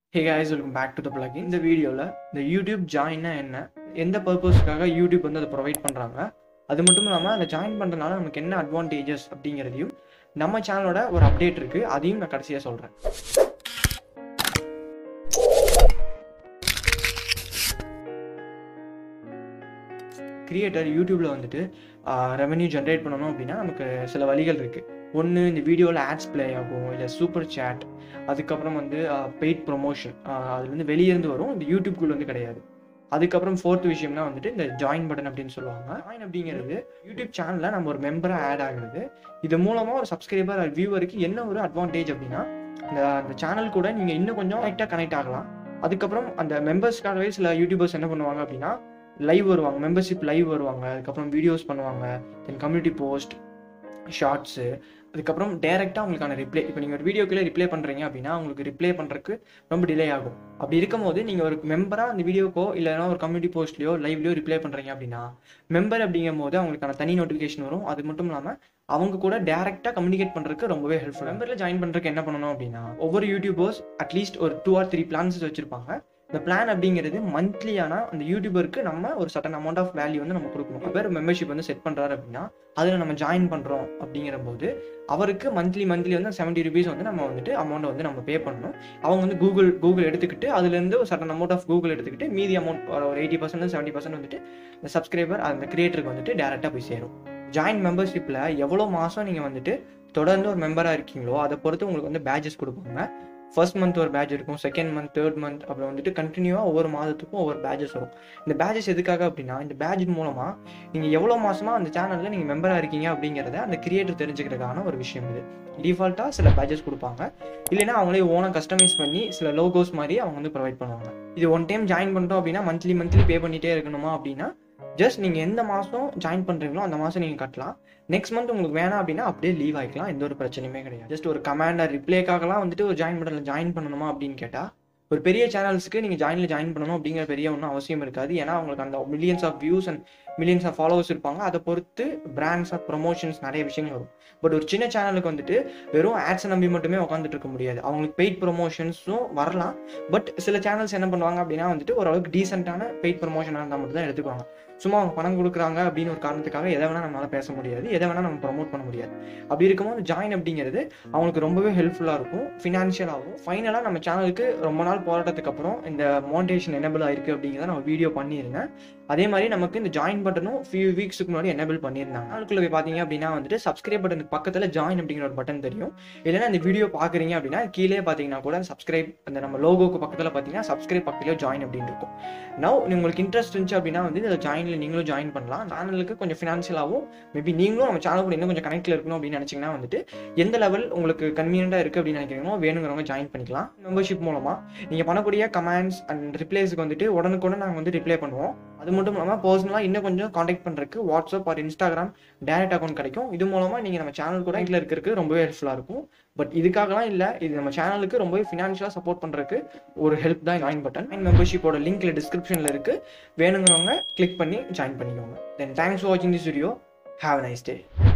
hey guys welcome back to the plugin இந்த வீடியோவில் இந்த யூடியூப் ஜாயின்னா என்ன எந்த பர்பஸ்க்காக யூடியூப் வந்து அதை ப்ரொவைட் பண்ணுறாங்க அது மட்டும் இல்லாமல் அதை ஜாயின் பண்ணுறதுனால நமக்கு என்ன அட்வான்டேஜஸ் அப்படிங்கிறதையும் நம்ம சேனலோட ஒரு அப்டேட் இருக்குது அதையும் நான் கடைசியாக சொல்கிறேன் கிரியேட்டர் யூடியூப்பில் வந்துட்டு ரெவென்யூ ஜென்ரேட் பண்ணணும் அப்படின்னா நமக்கு சில வழிகள் இருக்குது ஒன்று இந்த வீடியோவில் ஆட்ஸ் ப்ளே ஆகும் இல்லை சூப்பர் சேட் அதுக்கப்புறம் வந்து பெய்ட் ப்ரொமோஷன் அதுலேருந்து வெளியேருந்து வரும் இந்த யூடியூப்குள்ள வந்து கிடையாது அதுக்கப்புறம் ஃபோர்த் விஷயம்னா வந்துட்டு இந்த ஜாயின் பட்டன் அப்படின்னு சொல்லுவாங்க ஜாயின் அப்படிங்கிறது யூடியூப் சேனலில் நம்ம ஒரு மெம்பராக ஆட் ஆகுறது இது மூலமாக ஒரு சப்ஸ்கிரைபர் வியூவருக்கு என்ன ஒரு அட்வான்டேஜ் அப்படின்னா இந்த அந்த சேனல் கூட நீங்கள் இன்னும் கொஞ்சம் கரெக்டாக கனெக்ட் ஆகலாம் அதுக்கப்புறம் அந்த மெம்பர்ஸ்க்காகவே சில யூடியூபர்ஸ் என்ன பண்ணுவாங்க அப்படின்னா லைவ் வருவாங்க மெம்பர்ஷிப் லைவ் வருவாங்க அதுக்கப்புறம் வீடியோஸ் பண்ணுவாங்க தென் கம்யூனிட்டி போஸ்ட் ஷார்ட்ஸு அதுக்கப்புறம் டேரெக்டாக உங்களுக்கான ரிப்ளை இப்போ நீங்கள் ஒரு வீடியோக்குள்ளே ரிப்ளை பண்ணுறீங்க அப்படின்னா உங்களுக்கு ரிப்ளை பண்ணுறதுக்கு ரொம்ப டிலே ஆகும் அப்படி இருக்கும்போது நீங்கள் ஒரு மெம்பராக அந்த வீடியோக்கோ இல்லைனா ஒரு கம்யூனிட்டி போஸ்ட்லையோ லைவ்லையோ ரிப்ளை பண்ணுறீங்க அப்படின்னா மெம்பர் அப்படிங்கும் போது அவங்களுக்கான தனி நோட்டிஃபிகேஷன் வரும் அது மட்டும் இல்லாமல் அவங்க கூட டேரெக்டாக கம்யூனிகேட் பண்ணுறதுக்கு ரொம்பவே ஹெல்ப்ஃபுல் மெம்பரில் ஜாயின் பண்ணுறதுக்கு என்ன பண்ணணும் அப்படின்னா ஒவ்வொரு யூடியூபர்ஸ் அட்லீஸ்ட் ஒரு டூ ஆர் த்ரீ பிளான்ஸ் வச்சுருப்பாங்க இந்த பிளான் அப்படிங்கிறது மந்த்லியான அந்த யூடியூபருக்கு நம்ம ஒரு சட்டன் அமௌண்ட் ஆஃப் வேல்யூ வந்து நம்ம கொடுக்கணும் பேர் மெம்பர்ஷிப் வந்து செட் பண்ணுறாரு அப்படின்னா அதில் நம்ம ஜாயின் பண்ணுறோம் அப்படிங்கிற போது அவருக்கு மந்த்லி மந்த்லி வந்து செவன்ட்டி ருபீஸ் வந்து நம்ம வந்துட்டு அமௌண்ட்டை வந்து நம்ம பே பண்ணணும் அவங்க வந்து கூகுள் கூகுள் எடுத்துக்கிட்டு அதுலேருந்து ஒரு சட்டன் அமௌண்ட் ஆஃப் கூகுள் எடுத்துக்கிட்டு மீதி அமௌண்ட் ஒரு எயிட்டி பர்சன்ட் செவன்ட்டி பர்சன்ட் வந்துட்டு இந்த சப்ஸ்கிரைபர் அந்த கிரியேட்டருக்கு வந்துட்டு டேரெக்டாக போய் சேரும் ஜாயின் மெம்பர்ஷிப்பில் எவ்வளோ மாதம் நீங்கள் வந்துட்டு தொடர்ந்து ஒரு மெம்பராக இருக்கீங்களோ அதை பொறுத்து உங்களுக்கு வந்து பேஜஸ் கொடுப்பாங்க ஃபர்ஸ்ட் மந்த் ஒரு பேட்ச் இருக்கும் செகண்ட் மந்த் தேர்ட் மந்த் அப்புறம் வந்துட்டு கண்டினியூவாக ஒவ்வொரு மாதத்துக்கும் ஒவ்வொரு பேட்சஸ் வரும் இந்த பேட்சஸ் எதுக்காக அப்படின்னா இந்த பேட்ச் மூலமாக நீங்கள் எவ்வளோ மாதமாக அந்த சேனலில் நீங்கள் மெம்பராக இருக்கீங்க அப்படிங்கிறத அந்த கிரியேட்டர் தெரிஞ்சுக்கிறதுக்கான ஒரு விஷயம் இது டிஃபால்ட்டாக சில பேட்சஸ் கொடுப்பாங்க இல்லைன்னா அவங்களே ஓனாக கஸ்டமைஸ் பண்ணி சில லோகோஸ் மாதிரி அவங்க வந்து ப்ரொவைட் பண்ணுவாங்க இது ஒன் டைம் ஜாயின் பண்ணிட்டோம் அப்படின்னா மந்த்லி மந்த்லி பே பண்ணிகிட்டே இருக்கணுமா அப்படின்னா ஜஸ்ட் நீங்கள் எந்த மாதம் ஜாயின் பண்ணுறீங்களோ அந்த மாதம் நீங்கள் கட்டலாம் நெக்ஸ்ட் மந்த் உங்களுக்கு வேணாம் அப்படின்னா அப்படியே லீவ் ஆகிக்கலாம் எந்த ஒரு பிரச்சனையுமே கிடையாது ஜஸ்ட் ஒரு கமாண்டர் ரிப்ளேக்காகலாம் வந்துட்டு ஒரு ஜாயின் பட்டனில் ஜாயின் பண்ணணுமா அப்படின்னு கேட்டால் ஒரு பெரிய சேனல்ஸ்க்கு நீங்கள் ஜாயினில் ஜாயின் பண்ணணும் அப்படிங்கிற பெரிய ஒன்றும் அவசியம் இருக்காது ஏன்னா அவங்களுக்கு அந்த millions of views and millions of followers இருப்பாங்க அதை பொறுத்து பிராண்ட்ஸ் ஆஃப் ப்ரொமோஷன்ஸ் நிறைய விஷயங்கள் வரும் பட் ஒரு சின்ன சேனலுக்கு வந்துட்டு வெறும் ஆட்ஸை நம்பி மட்டுமே உட்காந்துட்டு இருக்க முடியாது அவங்களுக்கு பெய்ட் ப்ரொமோஷன்ஸும் வரலாம் பட் சில சேனல்ஸ் என்ன பண்ணுவாங்க அப்படின்னா வந்துட்டு ஓரளவுக்கு டீசெண்டான பெய்ட் ப்ரொமோஷனாக இருந்தால் மட்டும் தான் எடுத்துக்குவாங்க சும்மா அவங்க பணம் கொடுக்குறாங்க அப்படின்னு ஒரு காரணத்துக்காக எதை வேணால் நம்மளால் பேச முடியாது எதை வேணால் நம்ம ப்ரமோட் பண்ண முடியாது அப்படி இருக்கும்போது ஜாயின் அப்படிங்கிறது அவங்களுக்கு ரொம்பவே ஹெல்ப்ஃபுல்லாக இருக்கும் ஃபினான்ஷியலாகவும் ஃபைனலாக நம்ம சேனலுக்கு ரொம்ப நாள் போராட்டத்துக்கு அப்புறம் இந்த மோனிடேஷன் எனபிள் ஆயிருக்கு அப்படிங்கிறத நம்ம வீடியோ பண்ணியிருந்தேன் அதே மாதிரி நமக்கு இந்த ஜாயின் பட்டனும் ஃபியூ வீக்ஸுக்கு முன்னாடி எனபிள் பண்ணியிருந்தாங்க அதுக்குள்ள போய் பார்த்தீங்க அப்படின்னா வந்துட்டு சப்ஸ்கிரைப் பட்டனுக்கு பக்கத்தில் ஜாயின் அப்படிங்கிற ஒரு பட்டன் தெரியும் இல்லைன்னா இந்த வீடியோ பார்க்குறீங்க அப்படின்னா கீழே பார்த்தீங்கன்னா கூட சப்ஸ்கிரைப் அந்த நம்ம லோகோக்கு பக்கத்தில் பார்த்தீங்கன்னா சப்ஸ்கிரைப் பக்கத்துலேயே ஜாயின் அப்படின்னு இருக்கும் நவ் உங்களுக்கு இன்ட்ரெஸ்ட் இருந்துச்சு அப்படின்னா வந்து இதில் ஜாயினில் நீங்களும் ஜாயின் பண்ணலாம் சேனலுக்கு கொஞ்சம் ஃபினான்ஷியலாகவும் மேபி நீங்களும் நம்ம சேனல் கூட இன்னும் கொஞ்சம் கனெக்டில் இருக்கணும் அப்படின்னு நினச்சிங்கன்னா வந்துட்டு எந்த லெவல் உங்களுக்கு கன்வீனியண்டாக இருக்குது அப்படின்னு நினைக்கிறீங்களோ வேணுங்கிறவங்க ஜாயின் பண்ணிக்கலாம் மெம்பர்ஷிப் மூலமாக நீங்கள் பண்ணக்கூடிய கமெண்ட்ஸ் அண்ட் ரிப்ளைஸ்க்கு வந்துட்டு உடனுக்குடன் நாங்கள் வந்து ரிப்ளை பண்ணுவோம் அது மட்டும் இல்லாமல் பர்சனலாக இன்னும் கொஞ்சம் காண்டாக்ட் பண்ணுறதுக்கு WhatsApp or Instagram direct account கிடைக்கும் இது மூலமாக நீங்கள் நம்ம சேனல் கூட இதில் இருக்கிறதுக்கு ரொம்பவே ஹெல்ப்ஃபுல்லாக இருக்கும் பட் இதுக்காகலாம் இல்லை இது நம்ம சேனலுக்கு ரொம்பவே ஃபினான்ஷியலாக சப்போர்ட் பண்ணுறதுக்கு ஒரு ஹெல்ப் தான் ஜாயின் பட்டன் அண்ட் மெம்பர்ஷிப்போட லிங்க்ல டிஸ்கிரிப்ஷனில் இருக்குது வேணுங்கிறவங்க கிளிக் பண்ணி ஜாயின் பண்ணிக்கோங்க தென் தேங்க்ஸ் ஃபார் வாட்சிங் this video have nice day